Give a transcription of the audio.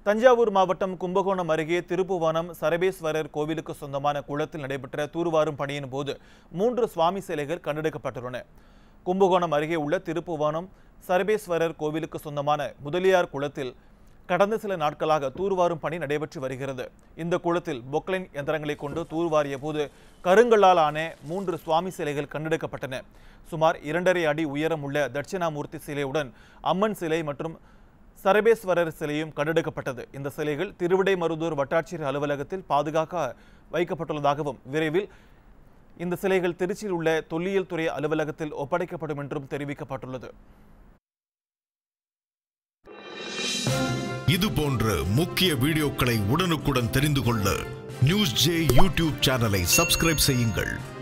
தஞ்சாவூர் மாவட்டம் கும்பகோணம் அருகே திருப்புவனம் சரபேஸ்வரர் கோவிலுக்கு சொந்தமான குளத்தில் நடைபெற்ற தூர்வாரும் பணியின் போது மூன்று சுவாமி சிலைகள் கண்டெடுக்கப்பட்டுள்ளன கும்பகோணம் அருகே உள்ள திருப்புவனம் சரபேஸ்வரர் கோவிலுக்கு சொந்தமான முதலியார் குளத்தில் கடந்த சில நாட்களாக தூர்வாரும் பணி நடைபெற்று வருகிறது இந்த குளத்தில் பொக்லைன் எந்திரங்களை கொண்டு தூர்வாரிய போது கருங்கல்லால் ஆன மூன்று சுவாமி சிலைகள் கண்டெடுக்கப்பட்டன சுமார் இரண்டரை அடி உயரமுள்ள தட்சிணாமூர்த்தி சிலையுடன் அம்மன் சிலை மற்றும் சரபேஸ்வரர் சிலையும் கண்டெடுக்கப்பட்டது இந்த சிலைகள் திருவிடைமருதூர் வட்டாட்சியர் அலுவலகத்தில் பாதுகாக்க வைக்கப்பட்டுள்ளதாகவும் விரைவில் இந்த சிலைகள் திருச்சியில் உள்ள தொல்லியல் துறை அலுவலகத்தில் ஒப்படைக்கப்படும் என்றும் தெரிவிக்கப்பட்டுள்ளது இது போன்ற முக்கிய வீடியோக்களை உடனுக்குடன் தெரிந்து கொள்ள நியூஸ் ஜே யூடியூப் சேனலை சப்ஸ்கிரைப் செய்யுங்கள்